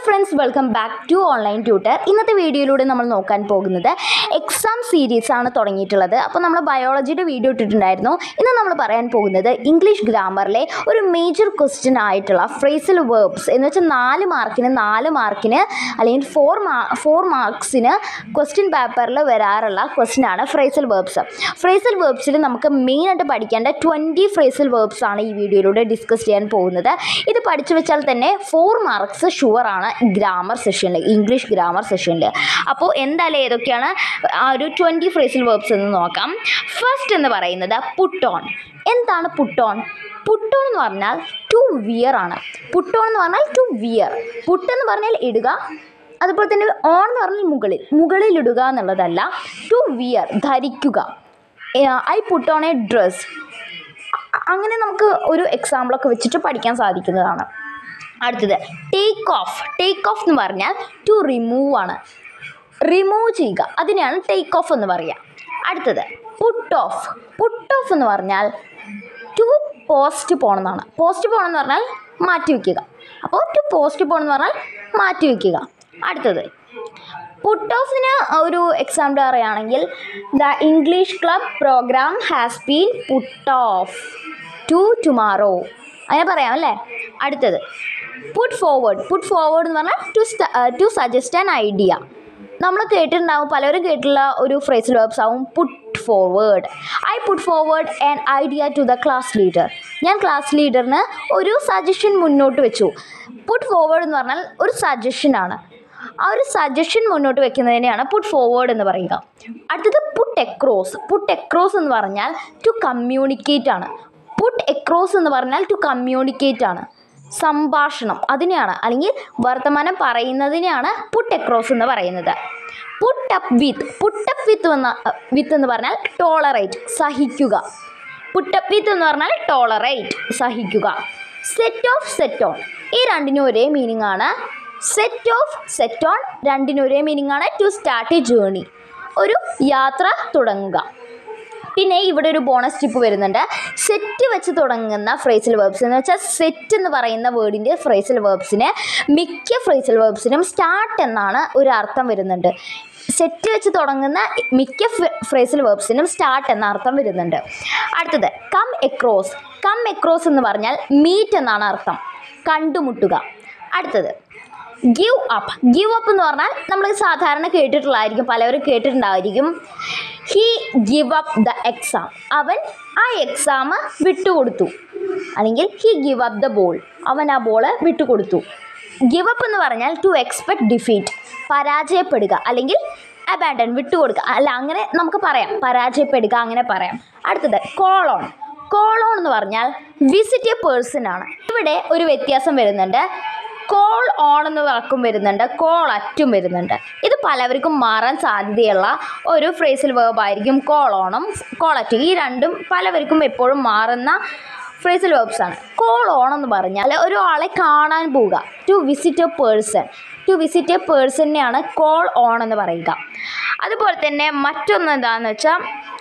friends welcome back to online tutor ഇന്നത്തെ വീഡിയോയിലൂടെ നമ്മൾ നോക്കാൻ പോകുന്നത് എക്സാം സീരീസ് ആണ് തുടങ്ങിയിട്ടുള്ളത് അപ്പോൾ നമ്മൾ ബയോളജിയുടെ വീഡിയോ ഇട്ടിട്ടുണ്ടായിരുന്നു ഇന്ന് നമ്മൾ പറയാൻ പോകുന്നത് ഇംഗ്ലീഷ് ഗ്രാമറിലെ ഒരു മേജർ ക്വസ്റ്റ്യൻ ആയിട്ടുള്ള ഫ്രേസൽ വേർബ്സ് എന്ന് വെച്ചാൽ നാല് മാർക്കിന് നാല് മാർക്കിന് അല്ലെങ്കിൽ ഫോർ മാ ഫോർ മാർക്സിന് ക്വസ്റ്റ്യൻ പേപ്പറിൽ വരാറുള്ള ക്വസ്റ്റ്യൻ ആണ് ഫ്രേസൽ വേർബ്സ് ഫ്രേസൽ വേർബ്സിൽ നമുക്ക് മെയിനായിട്ട് പഠിക്കേണ്ട ട്വൻറ്റി ഫ്രേസൽ വേർബ്സ് ആണ് ഈ വീഡിയോയിലൂടെ ഡിസ്കസ് ചെയ്യാൻ പോകുന്നത് ഇത് പഠിച്ചു വെച്ചാൽ തന്നെ ഫോർ മാർക്സ് ഷുവർ ആണ് ഗ്രാമർ സെഷനിൽ ഇംഗ്ലീഷ് ഗ്രാമർ സെഷനിൽ അപ്പോൾ എന്തായാലും ഏതൊക്കെയാണ് ആ ഒരു ട്വൻറ്റി ഫ്രേസൽ വേർബ്സ് എന്ന് നോക്കാം ഫസ്റ്റ് എന്ന് പറയുന്നത് പുട്ടോൺ എന്താണ് പുട്ടോൺ പുട്ടോൺ എന്ന് പറഞ്ഞാൽ ടു വിയർ ആണ് പുട്ടോൺ എന്ന് പറഞ്ഞാൽ ടു വിയർ പുട്ട് എന്ന് പറഞ്ഞാൽ ഇടുക അതുപോലെ തന്നെ ഓൺ എന്ന് പറഞ്ഞാൽ മുകളിൽ മുകളിൽ ഇടുക എന്നുള്ളതല്ല ടു വിയർ ധരിക്കുക I put on a dress അങ്ങനെ നമുക്ക് ഒരു എക്സാമ്പിളൊക്കെ വെച്ചിട്ട് പഠിക്കാൻ സാധിക്കുന്നതാണ് അടുത്തത് ടേക്ക് ഓഫ് ടേക്ക് ഓഫ് എന്ന് പറഞ്ഞാൽ ടു റിമൂവ് ആണ് റിമൂവ് ചെയ്യുക അതിനെയാണ് ടേക്ക് ഓഫ് എന്ന് പറയുക അടുത്തത് പുട്ട് ഓഫ് പുട്ട് ഓഫ് എന്ന് പറഞ്ഞാൽ ടു പോസ്റ്റ് പോണെന്നാണ് പോസ്റ്റ് പോണെന്ന് പറഞ്ഞാൽ മാറ്റി വയ്ക്കുക അപ്പോൾ ടു പോസ്റ്റ് പോണെന്ന് പറഞ്ഞാൽ മാറ്റി വയ്ക്കുക അടുത്തത് പുട്ട് ഓഫിന് ഒരു എക്സാമ്പിൾ പറയുകയാണെങ്കിൽ the English club programme has been put off to tomorrow അങ്ങനെ പറയാം അല്ലേ അടുത്തത് പുട്ട് ഫോർവേഡ് പുട്ട് ഫോർവേഡ് എന്ന് പറഞ്ഞാൽ to to suggest an idea നമ്മൾ കേട്ടിട്ടുണ്ടാവും പലരും കേട്ടിട്ടുള്ള ഒരു ഫ്രേസൽ വേർബ്സ് ആവും put forward I put forward an idea to the class leader ഞാൻ ക്ലാസ് ലീഡറിന് ഒരു സജഷൻ മുന്നോട്ട് വെച്ചു പുട്ട് ഫോർവേഡ് എന്ന് പറഞ്ഞാൽ ഒരു സജഷനാണ് ആ ഒരു സജഷൻ മുന്നോട്ട് വെക്കുന്നതിനെയാണ് പുട്ട് ഫോർവേഡ് എന്ന് പറയുക അടുത്തത് പുട്ട് എക്രോസ് പുട്ട് എക്രോസ് എന്ന് പറഞ്ഞാൽ ടു കമ്മ്യൂണിക്കേറ്റ് ആണ് പുട്ട് എക്രോസ് എന്ന് പറഞ്ഞാൽ ടു കമ്മ്യൂണിക്കേറ്റ് ആണ് സംഭാഷണം അതിനെയാണ് അല്ലെങ്കിൽ വർത്തമാനം പറയുന്നതിനെയാണ് പുട്ട് എക്രോസ് എന്ന് പറയുന്നത് put up with put up with എന്ന വിത്ത് എന്ന് പറഞ്ഞാൽ ടോളറേറ്റ് സഹിക്കുക പുട്ട് അപ്പ് വിത്ത് എന്ന് പറഞ്ഞാൽ ടോളറേറ്റ് സഹിക്കുക സെറ്റ് ഓഫ് സെറ്റ് ഓൺ ഈ രണ്ടിനും ഒരേ മീനിങ് ആണ് സെറ്റ് ഓഫ് സെറ്റ് ഓൺ രണ്ടിനും ഒരേ മീനിങ് ആണ് ടു സ്റ്റാർട്ട് എ ജേണി ഒരു യാത്ര തുടങ്ങുക പിന്നെ ഇവിടെ ഒരു ബോണസ് ടിപ്പ് വരുന്നുണ്ട് സെറ്റ് വെച്ച് തുടങ്ങുന്ന ഫ്രേസൽ വേർബ്സ് എന്ന് വെച്ചാൽ സെറ്റ് എന്ന് പറയുന്ന വേർഡിൻ്റെ ഫ്രേസൽ വേർബ്സിന് മിക്ക ഫ്രേസൽ വേർബ്സിനും സ്റ്റാർട്ട് എന്നാണ് ഒരു അർത്ഥം വരുന്നുണ്ട് സെറ്റ് വെച്ച് തുടങ്ങുന്ന മിക്ക ഫ്രേസൽ വേർബ്സിനും സ്റ്റാർട്ട് എന്ന അർത്ഥം വരുന്നുണ്ട് അടുത്തത് കം എക്രോസ് കം എക്രോസ് എന്ന് പറഞ്ഞാൽ മീറ്റ് എന്നാണ് അർത്ഥം കണ്ടുമുട്ടുക അടുത്തത് ഗിവ് അപ്പ് ഗിവ് അപ്പ് എന്ന് പറഞ്ഞാൽ നമ്മൾ സാധാരണ കേട്ടിട്ടുള്ളതായിരിക്കും പലവരും കേട്ടിട്ടുണ്ടായിരിക്കും he give up the exam അവൻ ആ എക്സാം വിട്ടുകൊടുത്തു അല്ലെങ്കിൽ he give up the ball അവൻ ആ ബോൾ വിട്ടുകൊടുത്തു ഗിവ് അപ്പ് എന്ന് പറഞ്ഞാൽ ടു എക്സ്പെക്ട് ഡിഫീറ്റ് പരാജയപ്പെടുക അല്ലെങ്കിൽ അബാൻഡൻ വിട്ടുകൊടുക്കുക അല്ല അങ്ങനെ നമുക്ക് പറയാം പരാജയപ്പെടുക അങ്ങനെ പറയാം അടുത്തത് കോൾ ഓൺ കോൾ ഓൺ എന്ന് പറഞ്ഞാൽ വിസിറ്റ് എ പേഴ്സൺ ആണ് ഇവിടെ ഒരു വ്യത്യാസം വരുന്നുണ്ട് കോൾ ഓൺ എന്ന് വാക്കും വരുന്നുണ്ട് കോൾ അറ്റും വരുന്നുണ്ട് ഇത് പലവർക്കും മാറാൻ സാധ്യതയുള്ള ഒരു ഫ്രേസിൽ വേർബ് ആയിരിക്കും കോൾ ഓണും കോൾ അറ്റും ഈ രണ്ടും പലവർക്കും എപ്പോഴും മാറുന്ന ഫ്രേസിൽ വേർബ്സ് ആണ് കോൾ ഓൺ എന്ന് പറഞ്ഞാൽ ഒരാളെ കാണാൻ പോവുക to visit a person to visit a പേഴ്സണിനെയാണ് കോൾ ഓൺ എന്ന് പറയുക അതുപോലെ തന്നെ മറ്റൊന്ന് എന്താണെന്ന് വെച്ചാൽ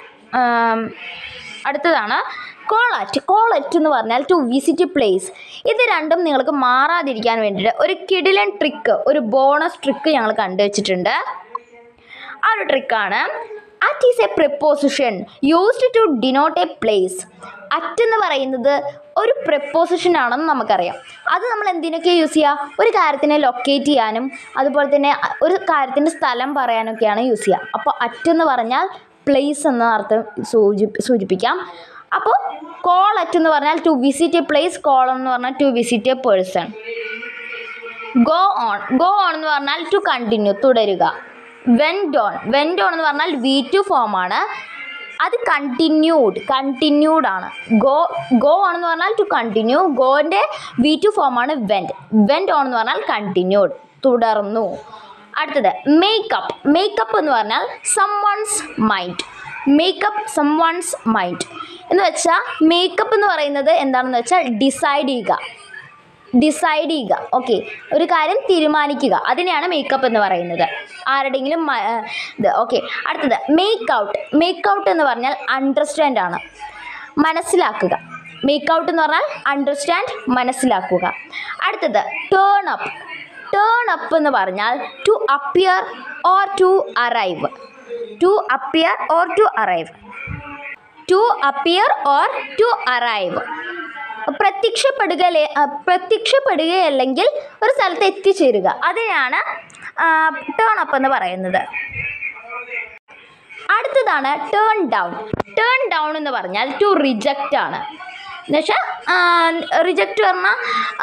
അടുത്തതാണ് കോളറ്റ് കോളറ്റ് എന്ന് പറഞ്ഞാൽ ടു വിസിറ്റ് പ്ലേസ് ഇത് രണ്ടും നിങ്ങൾക്ക് മാറാതിരിക്കാൻ വേണ്ടിയിട്ട് ഒരു കിടിലൻ ട്രിക്ക് ഒരു ബോണസ് ട്രിക്ക് ഞങ്ങൾ കണ്ടുവച്ചിട്ടുണ്ട് ആ ഒരു ട്രിക്കാണ് at is a preposition used to denote a place at എന്ന് പറയുന്നത് ഒരു പ്രിപ്പോസിഷൻ ആണെന്ന് നമുക്കറിയാം അത് നമ്മൾ എന്തിനൊക്കെ യൂസ് ചെയ്യുക ഒരു കാര്യത്തിനെ ലൊക്കേറ്റ് ചെയ്യാനും അതുപോലെ തന്നെ ഒരു കാര്യത്തിൻ്റെ സ്ഥലം പറയാനൊക്കെയാണ് യൂസ് ചെയ്യുക അപ്പോൾ അറ്റ് എന്ന് പറഞ്ഞാൽ പ്ലേസ് എന്ന അർത്ഥം സൂചി സൂചിപ്പിക്കാം അപ്പോൾ കോൾ അറ്റ് എന്ന് പറഞ്ഞാൽ to visit a place call എന്ന് പറഞ്ഞാൽ to visit a person go on go on എന്ന് പറഞ്ഞാൽ ടു കണ്ടിന്യൂ തുടരുക വെൻഡ് ഓൺ വെൻഡ് ഓൺ എന്ന് പറഞ്ഞാൽ വി ടു ഫോം ആണ് അത് കണ്ടിന്യൂഡ് കണ്ടിന്യൂഡ് ആണ് ഗോ ഗോ ഓൺ എന്ന് പറഞ്ഞാൽ ടു കണ്ടിന്യൂ ഗോൻ്റെ വി ടു ഫോം ആണ് വെൻഡ് വെൻഡ് ഓൺ എന്ന് പറഞ്ഞാൽ കണ്ടിന്യൂഡ് തുടർന്നു അടുത്തത് മേക്കപ്പ് മേക്കപ്പ് എന്ന് പറഞ്ഞാൽ someone's mind make up someone's mind എന്ന് വെച്ചാൽ മേക്കപ്പ് എന്ന് പറയുന്നത് എന്താണെന്ന് വെച്ചാൽ ഡിസൈഡ് ചെയ്യുക ഡിസൈഡ് ചെയ്യുക ഓക്കെ ഒരു കാര്യം തീരുമാനിക്കുക അതിനെയാണ് മേക്കപ്പ് എന്ന് പറയുന്നത് ആരുടെയെങ്കിലും മ- ഏഹ് ഇത് ഓക്കെ അടുത്തത് മേക്ക് ഔട്ട് മേക്ക് ഔട്ട് എന്ന് പറഞ്ഞാൽ അണ്ടർസ്റ്റാൻഡ് ആണ് മനസ്സിലാക്കുക മേക്ക് ഔട്ട് എന്ന് പറഞ്ഞാൽ അണ്ടർസ്റ്റാൻഡ് മനസ്സിലാക്കുക അടുത്തത് ടേൺ അപ്പ് ടേൺ അപ്പ് എന്ന് പറഞ്ഞാൽ to appear or to arrive to appear or to arrive to appear or to arrive പ്രത്യക്ഷപ്പെടുക പ്രത്യക്ഷപ്പെടുകയല്ലെങ്കിൽ ഒരു സ്ഥലത്ത് എത്തിച്ചേരുക അതിനാണ് ടേൺ അപ്പ് എന്ന് പറയുന്നത് അടുത്തതാണ് ടേൺ ഡൗൺ ടേൺ ഡൗൺ എന്ന് പറഞ്ഞാൽ ടു റിജക്റ്റ് ആണ് എന്നുവെച്ചാൽ റിജക്റ്റ് പറഞ്ഞാൽ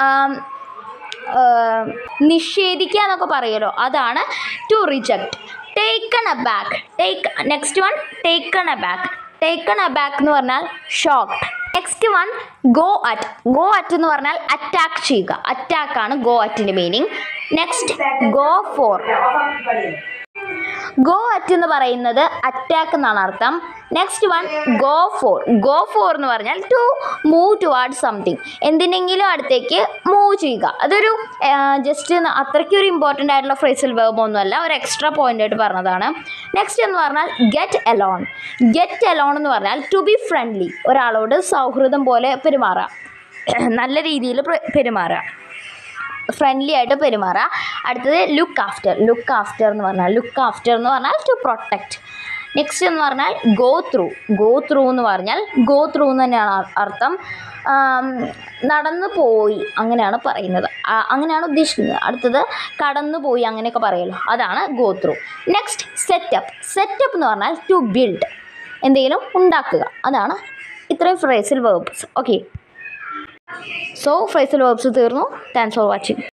നിഷേധിക്കുക എന്നൊക്കെ പറയുമല്ലോ അതാണ് to reject taken aback take next one taken aback taken aback എന്ന് പറഞ്ഞാൽ shock next one go at go at എന്ന് പറഞ്ഞാൽ അറ്റാക്ക് ചെയ്യുക അറ്റാക്ക് ആണ് ഗോ അറ്റിൻ്റെ meaning next go for go at എന്ന് പറയുന്നത് അറ്റാക്ക് എന്നാണ് അർത്ഥം next one go for go for എന്ന് പറഞ്ഞാൽ ടു മൂവ് ടുവാർഡ് സംതിങ് എന്തിനെങ്കിലും അടുത്തേക്ക് മൂവ് ചെയ്യുക അതൊരു ജസ്റ്റ് അത്രയ്ക്ക് ഒരു ഇമ്പോർട്ടൻ്റ് ആയിട്ടുള്ള ഫ്രേസൽ വേർബ് ഒന്നുമല്ല ഒരു എക്സ്ട്രാ പോയിന്റ് ആയിട്ട് പറഞ്ഞതാണ് നെക്സ്റ്റ് എന്ന് പറഞ്ഞാൽ ഗെറ്റ് എലോൺ ഗെറ്റ് എലോൺ എന്ന് പറഞ്ഞാൽ ടു ബി ഫ്രണ്ട്ലി ഒരാളോട് സൗഹൃദം പോലെ പെരുമാറുക നല്ല രീതിയിൽ പെരുമാറുക ഫ്രണ്ട്ലി ആയിട്ട് പെരുമാറുക അടുത്തത് ലുക്ക് ആഫ്റ്റർ ലുക്ക് ആഫ്റ്റർ എന്ന് പറഞ്ഞാൽ ലുക്ക് ആഫ്റ്റർ എന്ന് പറഞ്ഞാൽ ടു പ്രൊട്ടക്റ്റ് നെക്സ്റ്റ് എന്ന് പറഞ്ഞാൽ ഗോ ത്രൂ ഗോ ത്രൂ എന്ന് പറഞ്ഞാൽ ഗോ ത്രൂ എന്ന് തന്നെയാണ് അർ- അർത്ഥം ആം, നടന്നു പോയി അങ്ങനെയാണ് പറയുന്നത് ആ, അങ്ങനെയാണ് ഉദ്ദേശിക്കുന്നത് അടുത്തത് കടന്നു പോയി അങ്ങനെയൊക്കെ പറയുമല്ലോ അതാണ് go through next setup setup എന്ന് പറഞ്ഞാൽ ടു ബിൽഡ് എന്തെങ്കിലും ഉണ്ടാക്കുക അതാണ് ഇത്രയും phrasal verbs okay so phrasal verbs തീർന്നു താങ്ക്സ് ഫോർ വാച്ചിങ്